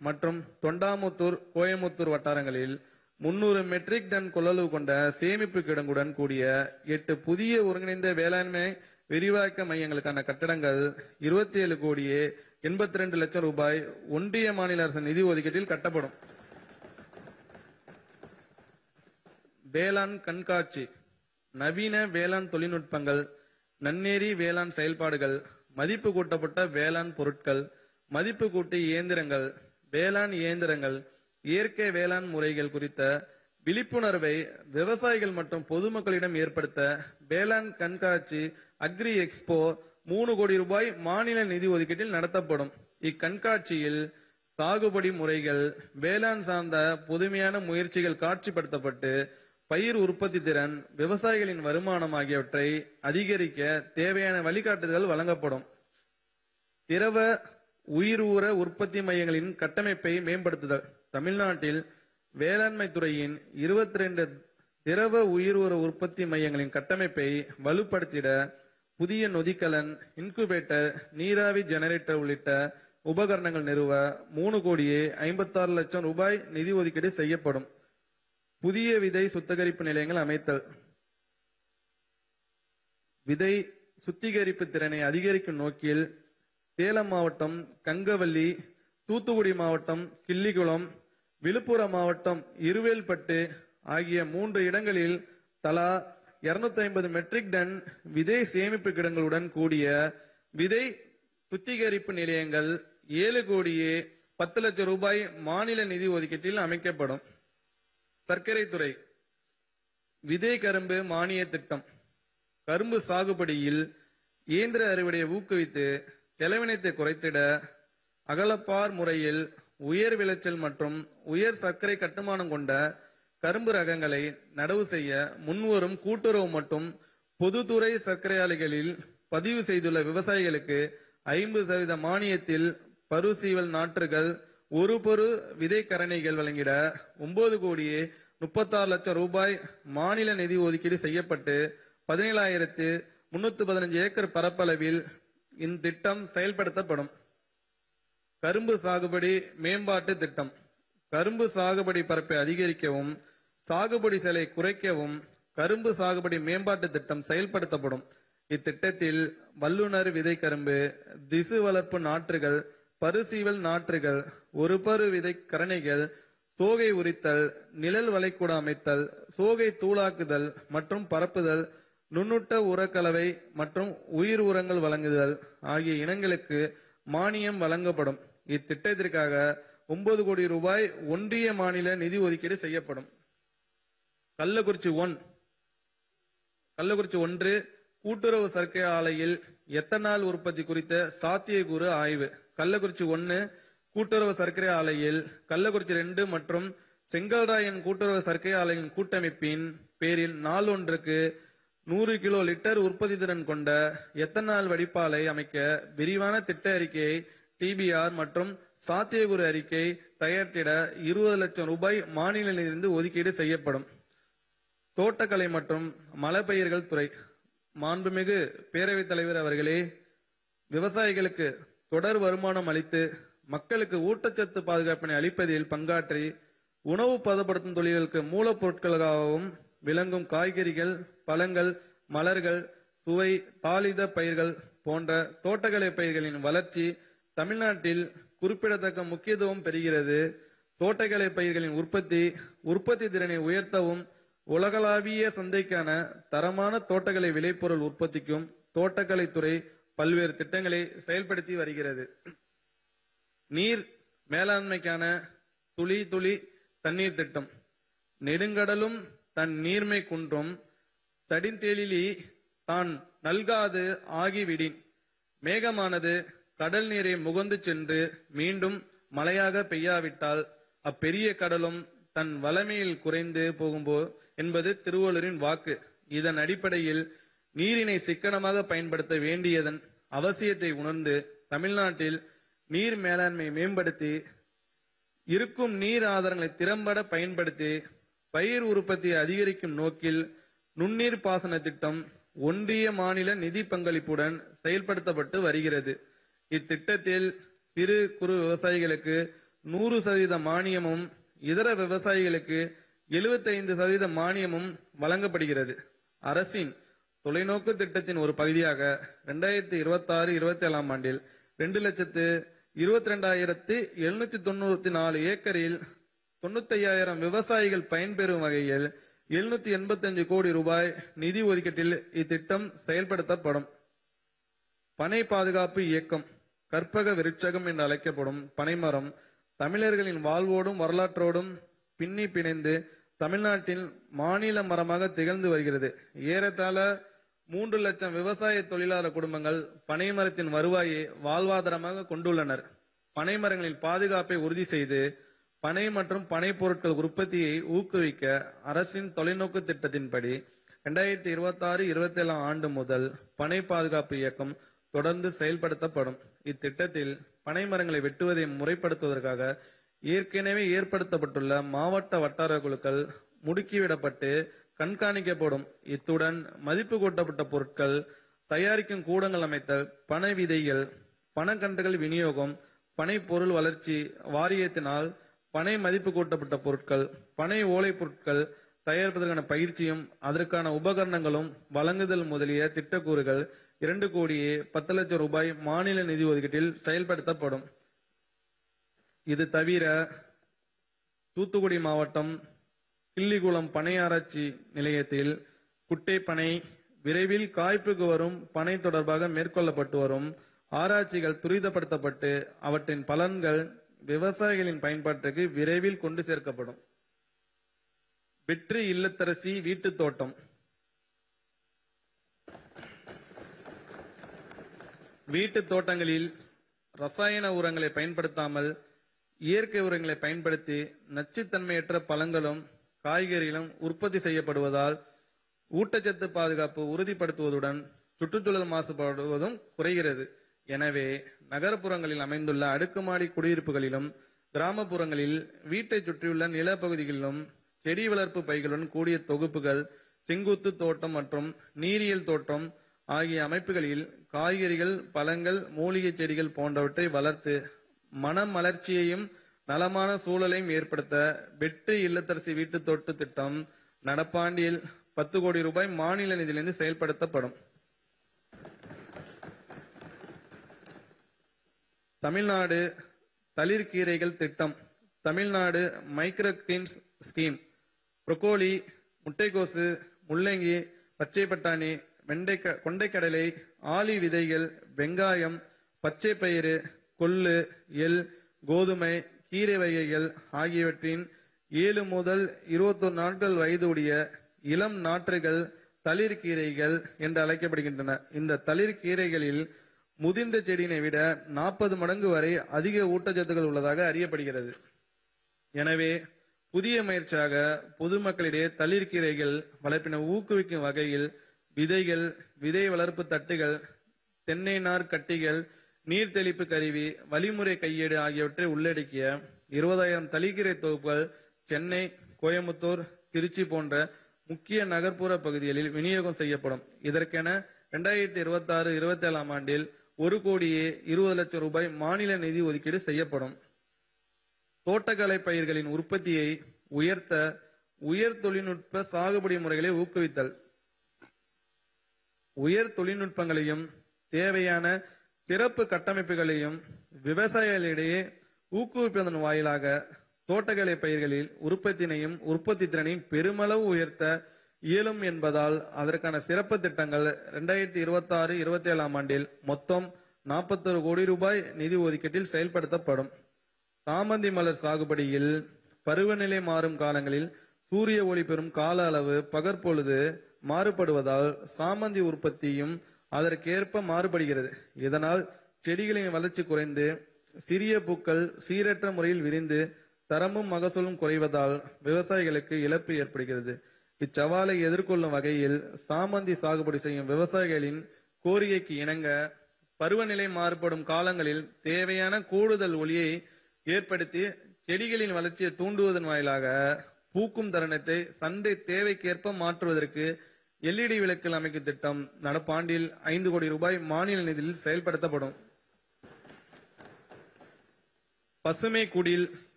மற்றும் தொண்டாமுத்தூர் கோயமுத்தூர் வட்டாரங்களில் முன்னூறு மெட்ரிக் டன் கொள்ளளவு கொண்ட சேமிப்பு கிடங்குடன் கூடிய எட்டு புதிய ஒருங்கிணைந்த வேளாண்மை விரிவாக்க மையங்களுக்கான கட்டடங்கள் இருபத்தி ஏழு கோடியே எண்பத்தி ரெண்டு லட்சம் ரூபாய் ஒன்றிய மாநில அரசு நிதி ஒதுக்கீட்டில் கட்டப்படும் வேளாண் கண்காட்சி நவீன வேளாண் தொழில்நுட்பங்கள் நன்னேரி வேளாண் செயல்பாடுகள் மதிப்பு கூட்டப்பட்ட வேளாண் பொருட்கள் மதிப்பு கூட்டு இயந்திரங்கள் வேளாண் இயந்திரங்கள் இயற்கை வேளாண் முறைகள் குறித்த விழிப்புணர்வை விவசாயிகள் மற்றும் பொதுமக்களிடம் ஏற்படுத்த வேளாண் கண்காட்சி அக்ரி எக்ஸ்போ மூணு கோடி ரூபாய் மாநில நிதி ஒதுக்கீட்டில் நடத்தப்படும் இக்கண்காட்சியில் சாகுபடி முறைகள் வேளாண் சார்ந்த புதுமையான முயற்சிகள் காட்சிப்படுத்தப்பட்டு பயிர் உற்பத்தி திறன் விவசாயிகளின் வருமானம் ஆகியவற்றை அதிகரிக்க தேவையான வழிகாட்டுதல்கள் வழங்கப்படும் திரவ உயிர் ஊர உற்பத்தி மையங்களின் கட்டமைப்பை மேம்படுத்துதல் தமிழ்நாட்டில் வேளாண்மை துறையின் 22 திரவ உயிர் ஊர உற்பத்தி மையங்களின் கட்டமைப்பை வலுப்படுத்திட புதிய நொதிக்கலன் இன்குபேட்டர் நீராவி ஜெனரேட்டர் உள்ளிட்ட உபகரணங்கள் நிறுவ மூணு கோடியே ஐம்பத்தாறு லட்சம் ரூபாய் நிதி ஒதுக்கீடு செய்யப்படும் புதிய விதை சுத்திகரிப்பு நிலையங்கள் அமைத்தல் விதை சுத்திகரிப்பு திறனை அதிகரிக்கும் நோக்கில் சேலம் மாவட்டம் கங்கவல்லி தூத்துக்குடி மாவட்டம் கிள்ளிகுளம் விழுப்புரம் மாவட்டம் இருவேல்பட்டு ஆகிய மூன்று இடங்களில் தலா 250 மெட்ரிக் டன் விதை சேமிப்பு கிடங்களுடன் கூடிய விதை சுத்திகரிப்பு நிலையங்கள் ஏழு கோடியே பத்து லட்சம் ரூபாய் மாநில நிதி ஒதுக்கீட்டில் அமைக்கப்படும் சர்க்கரை துறை விதை கரும்பு மானிய திட்டம் கரும்பு சாகுபடியில் இயந்திர அறுவடையை ஊக்குவித்து செலவினத்தை குறைத்திட அகலப்பார் முறையில் உயர் விளைச்சல் மற்றும் உயர் சர்க்கரை கட்டுமானம் கொண்ட கரும்பு ரகங்களை நடவு செய்ய முன்வரும் கூட்டுறவு மற்றும் பொதுத்துறை சர்க்கரை ஆலைகளில் பதிவு செய்துள்ள விவசாயிகளுக்கு ஐம்பது சதவீத மானியத்தில் பருசீவல் நாற்றுகள் ஒரு பொரு விதை கரணைகள் வழங்கிட ஒன்பது கோடியே முப்பத்தாறு லட்சம் ரூபாய் மாநில நிதி ஒதுக்கீடு செய்யப்பட்டு பதினேழாயிரத்து முன்னூத்தி பதினஞ்சு ஏக்கர் பரப்பளவில் இத்திட்டம் செயல்படுத்தப்படும் கரும்பு சாகுபடி மேம்பாட்டு திட்டம் கரும்பு சாகுபடி பரப்பை அதிகரிக்கவும் சாகுபடி செலை குறைக்கவும் கரும்பு சாகுபடி மேம்பாட்டு திட்டம் செயல்படுத்தப்படும் இத்திட்டத்தில் வல்லுநர் விதை கரும்பு திசு வளர்ப்பு நாற்றுகள் பருசீவல் நாற்றுகள் ஒரு பரு விதை கரணைகள் சோகை உரித்தல் நிழல் வளைக்கூட அமைத்தல் சோகை தூளாக்குதல் மற்றும் பரப்புதல் நுண்ணுட்ட உரக்கலவை மற்றும் உயிர் உரங்கள் வழங்குதல் ஆகிய இனங்களுக்கு மானியம் வழங்கப்படும் இத்திட்டத்திற்காக ஒன்பது கோடி ரூபாய் ஒன்றிய மாநில நிதி ஒதுக்கீடு செய்யப்படும் கள்ளக்குறிச்சி ஒன் கள்ளக்குறிச்சி ஒன்று கூட்டுறவு சர்க்கரை ஆலையில் எத்தனால் உற்பத்தி குறித்த சாத்தியக்கூறு ஆய்வு கள்ளக்குறிச்சி ஒன்னு கூட்டுறவு சர்க்கரை ஆலையில் கள்ளக்குறிச்சி ரெண்டு மற்றும் செங்கல்ராயன் கூட்டுறவு சர்க்கரை ஆலையின் கூட்டமைப்பின் பேரில் நாள் ஒன்றுக்கு நூறு கிலோ லிட்டர் உற்பத்தி திறன் கொண்ட எத்தனால் வடிப்பாலை அமைக்க விரிவான திட்ட அறிக்கையை டிபிஆர் மற்றும் சாத்தியக்கூறு அறிக்கை தயாரித்திட இருபது லட்சம் ரூபாய் மாநில நிதியிலிருந்து ஒதுக்கீடு செய்யப்படும் தோட்டக்கலை மற்றும் மலைப்பயிர்கள் துறை மாண்புமிகு பேரவைத் தலைவர் அவர்களே விவசாயிகளுக்கு தொடர் வருமானம் அளித்து மக்களுக்கு ஊட்டச்சத்து பாதுகாப்பினை அளிப்பதில் பங்காற்றி உணவு பதப்படுத்தும் தொழில்களுக்கு மூலப்பொருட்களாகவும் விளங்கும் காய்கறிகள் பழங்கள் மலர்கள் சுவை தாளித பயிர்கள் போன்ற தோட்டக்கலை பயிர்களின் வளர்ச்சி தமிழ்நாட்டில் குறிப்பிடத்தக்க முக்கியத்துவம் பெறுகிறது தோட்டக்கலை பயிர்களின் உற்பத்தி உற்பத்தி திறனை உயர்த்தவும் உலகளாவிய சந்தைக்கான தரமான தோட்டக்கலை விளைபொருள் உற்பத்திக்கும் தோட்டக்கலைத்துறை பல்வேறு திட்டங்களை செயல்படுத்தி வருகிறது நீர் மேலாண்மைக்கான துளி துளி தண்ணீர் திட்டம் நெடுங்கடலும் தன் நீர்மை குன்றும் தடிந்தெழிலி தான் நல்காது ஆகிவிடின் மேகமானது கடல் நீரை முகந்து சென்று மீண்டும் மழையாக பெய்யாவிட்டால் அப்பெரிய கடலும் தன் வளமையில் குறைந்து போகும்போ என்பது திருவள்ளுவரின் வாக்கு இதன் அடிப்படையில் நீரினை சிக்கனமாக பயன்படுத்த வேண்டியதன் அவசியத்தை உணர்ந்து தமிழ்நாட்டில் நீர் மேலாண்மை மேம்படுத்தி இருக்கும் நீர் ஆதாரங்களை திறம்பட பயன்படுத்தி பயிர் உற்பத்தியை அதிகரிக்கும் நோக்கில் நுண்ணீர் பாசன திட்டம் ஒன்றிய மாநில நிதி பங்களிப்புடன் செயல்படுத்தப்பட்டு வருகிறது இத்திட்டத்தில் சிறு குறு விவசாயிகளுக்கு நூறு சதவீத மானியமும் இதர விவசாயிகளுக்கு 75% சதவீத மானியமும் வழங்கப்படுகிறது அரசின் தொலைநோக்கு திட்டத்தின் ஒரு பகுதியாக 2026 27ஆம் ஆண்டில் ரெண்டு லட்சத்து இருபத்தி ரெண்டாயிரத்து எழுநூத்தி தொண்ணூத்தி நாலு ஏக்கரில் தொண்ணூத்தையாயிரம் விவசாயிகள் பயன்பெறும் வகையில் 785 கோடி ரூபாய் நிதி ஒதுக்கீட்டில் இத்திட்டம் செயல்படுத்தப்படும் பனை பாதுகாப்பு இயக்கம் கற்பக விருட்சகம் என்று அழைக்கப்படும் பனைமரம் தமிழர்களின் வாழ்வோடும் வரலாற்றோடும் பின்னி பிணைந்து தமிழ்நாட்டின் மாநில மரமாக திகழ்ந்து வருகிறது ஏறத்தாழ மூன்று லட்சம் விவசாய தொழிலாளர் குடும்பங்கள் பனைமரத்தின் வருவாயை வாழ்வாதாரமாக கொண்டுள்ளனர் பனைமரங்களின் பாதுகாப்பை உறுதி செய்து பனை மற்றும் பனை பொருட்கள் உற்பத்தியை ஊக்குவிக்க அரசின் தொலைநோக்கு திட்டத்தின்படி 2026 இருபத்தி ஆறு இருபத்தி ஏழாம் ஆண்டு முதல் பனை பாதுகாப்பு இயக்கம் தொடர்ந்து செயல்படுத்தப்படும் இத்திட்டத்தில் பனை மரங்களை வெட்டுவதை முறைப்படுத்துவதற்காக ஏற்கனவே ஏற்படுத்தப்பட்டுள்ள மாவட்ட வட்டார குழுக்கள் முடுக்கிவிடப்பட்டு கண்காணிக்கப்படும் இத்துடன் மதிப்பு கூட்டப்பட்ட பொருட்கள் தயாரிக்கும் கூடங்கள் அமைத்தல் பனை விதைகள் பனக்கன்றுகள் விநியோகம் பனை பொருள் வளர்ச்சி வாரியத்தினால் பனை மதிப்பு கூட்டப்பட்ட பொருட்கள் பனை ஓலை பொருட்கள் தயாரிப்பதற்கான பயிற்சியும் அதற்கான உபகரணங்களும் வழங்குதல் முதலிய திட்டக்கூறுகள் இரண்டு கோடியே பத்து லட்சம் ரூபாய் மாநில நிதி ஒதுக்கீட்டில் செயல்படுத்தப்படும் இது தவிர தூத்துக்குடி மாவட்டம் கிள்ளிகுளம் பனை ஆராய்ச்சி நிலையத்தில் குட்டை பனை விரைவில் காய்ப்புக்கு வரும் பனை தொடர்பாக மேற்கொள்ளப்பட்டு வரும் ஆராய்ச்சிகள் துரிதப்படுத்தப்பட்டு அவற்றின் பலன்கள் விவசாயிகளின் பயன்பாட்டுக்கு விரைவில் கொண்டு சேர்க்கப்படும் வெற்றி இல்லத்தரசி வீட்டுத் தோட்டம் வீட்டுத் தோட்டங்களில் ரசாயன உரங்களை பயன்படுத்தாமல் இயற்கை உரங்களை பயன்படுத்தி நச்சுத்தன்மையற்ற பழங்களும் காய்கறிகளும் உற்பத்தி செய்யப்படுவதால் ஊட்டச்சத்து பாதுகாப்பு உறுதிப்படுத்துவதுடன் சுற்றுச்சூழல் மாசுபடுவதும் குறைகிறது எனவே நகர்ப்புறங்களில் அமைந்துள்ள அடுக்குமாடி குடியிருப்புகளிலும் கிராமப்புறங்களில் வீட்டைச் சுற்றியுள்ள நிலப்பகுதிகளிலும் செடி வளர்ப்பு பைகளுடன் கூடிய தொகுப்புகள் செங்குத்து தோட்டம் மற்றும் நீரியல் தோட்டம் ஆகிய அமைப்புகளில் காய்கறிகள் பழங்கள் மூலிகை செடிகள் போன்றவற்றை வளர்த்து மனமலர்ச்சியையும் நலமான சூழலையும் ஏற்படுத்த வெற்றி இல்லத்தரசி வீட்டு தோட்ட திட்டம் நடப்பாண்டில் பத்து கோடி ரூபாய் மாநில நிதியிலிருந்து செயல்படுத்தப்படும் தமிழ்நாடு தளிர்கீரைகள் திட்டம் Tamil Nadu micro greens scheme broccoli முட்டைக்கோசு முள்ளங்கி பச்சை பட்டாணி வெண்டைக்க கொண்டைக்கடலை ஆளி விதைகள் வெங்காயம் பச்சை பயிறு கொள்ளு எள் கோதுமை கீரை வகைகள் ஆகியவற்றின் ஏழு முதல் இருபத்தொரு நாட்கள் வயதுடைய இளம் நாற்றுகள் தளிர்கீரைகள் என்று அழைக்கப்படுகின்றன இந்த தளிர்கீரைகளில் முதிர்ந்த செடியினை விட நாற்பது மடங்கு வரை அதிக ஊட்டச்சத்துக்கள் உள்ளதாக அறியப்படுகிறது எனவே புதிய முயற்சியாக பொதுமக்களிடையே தளிர்கீரைகள் வளர்ப்பினை ஊக்குவிக்கும் வகையில் விதைகள் விதை வளர்ப்பு தட்டுகள் தென்னை நார் கட்டிகள் நீர் தெளிப்பு கருவி வழிமுறை கையேடு ஆகியவற்றை உள்ளடக்கிய இருபதாயிரம் தளிர்கீரை தொகுப்புகள் சென்னை கோயம்புத்தூர் திருச்சி போன்ற முக்கிய நகர்ப்புற பகுதிகளில் விநியோகம் செய்யப்படும் இதற்கென இரண்டாயிரத்தி இருபத்தி ஆறு இருபத்தி ஏழாம் ஆண்டில் ஒரு கோடியே இருபது லட்சம் ரூபாய் மாநில நிதி ஒதுக்கீடு செய்யப்படும் தோட்டக்கலை பயிர்களின் உற்பத்தியை உயர்த்த உயர் தொழில்நுட்ப சாகுபடி முறைகளை ஊக்குவித்தல் உயர் தொழில்நுட்பங்களையும் தேவையான சிறப்பு கட்டமைப்புகளையும் விவசாயிகளிடையே ஊக்குவிப்பதன் வாயிலாக தோட்டக்கலை பயிர்களில் உற்பத்தினையும் உற்பத்தி திறனையும் பெருமளவு உயர்த்த இயலும் என்பதால் அதற்கான சிறப்பு திட்டங்கள் இரண்டாயிரத்தி இருபத்தி ஆறு இருபத்தி ஏழாம் ஆண்டில் மொத்தம் நாற்பத்தொரு கோடி ரூபாய் நிதி ஒதுக்கீட்டில் செயல்படுத்தப்படும் சாமந்தி மலர் சாகுபடியில் பருவநிலை மாறும் காலங்களில் சூரிய ஒளி பெறும் கால அளவு பகற்பொழுது மாறுபடுவதால் சாமந்தி உற்பத்தியும் அதற்கேற்ப மாறுபடுகிறது இதனால் செடிகளின் வளர்ச்சி குறைந்து சிறிய பூக்கள் சீரற்ற முறையில் விரிந்து தரமும் மகசூலும் குறைவதால் விவசாயிகளுக்கு இழப்பு ஏற்படுகிறது இச்சவாலை எதிர்கொள்ளும் வகையில் சாமந்தி சாகுபடி செய்யும் விவசாயிகளின் கோரிக்கைக்கு இணங்க பருவநிலை மாறுபடும் காலங்களில் தேவையான கூடுதல் ஒளியை ஏற்படுத்தி செடிகளின் வளர்ச்சியை தூண்டுவதன் வாயிலாக பூக்கும் தருணத்தை சந்தை தேவைக்கேற்ப மாற்றுவதற்கு எல்இடி விளக்குகள் அமைக்கும் திட்டம் நடப்பாண்டில் ஐந்து கோடி ரூபாய் மாநில நிதியில் செயல்படுத்தப்படும் பசுமை குடில்